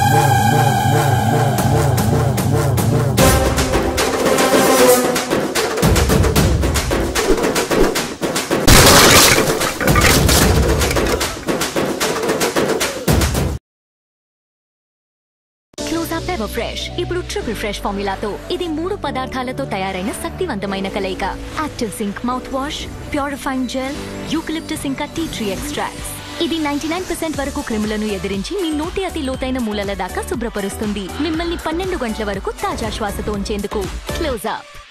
క్లోజాప్ ever fresh ఇప్పుడు triple fresh ఫార్ములాతో ఇది మూడు పదార్థాలతో తయారైన శక్తివంతమైన కలయిక active zinc mouth wash purifying gel eucalyptus ఇంకా టీ ట్రీ ఎక్స్ట్రాక్ట్స్ ఇది నైన్టీ నైన్ పర్సెంట్ వరకు క్రిములను ఎదిరించి మీ నోటి అతి లోతైన మూలల దాకా శుభ్రపరుస్తుంది మిమ్మల్ని పన్నెండు గంటల వరకు తాజా శ్వాసతో ఉంచేందుకు క్లోజాప్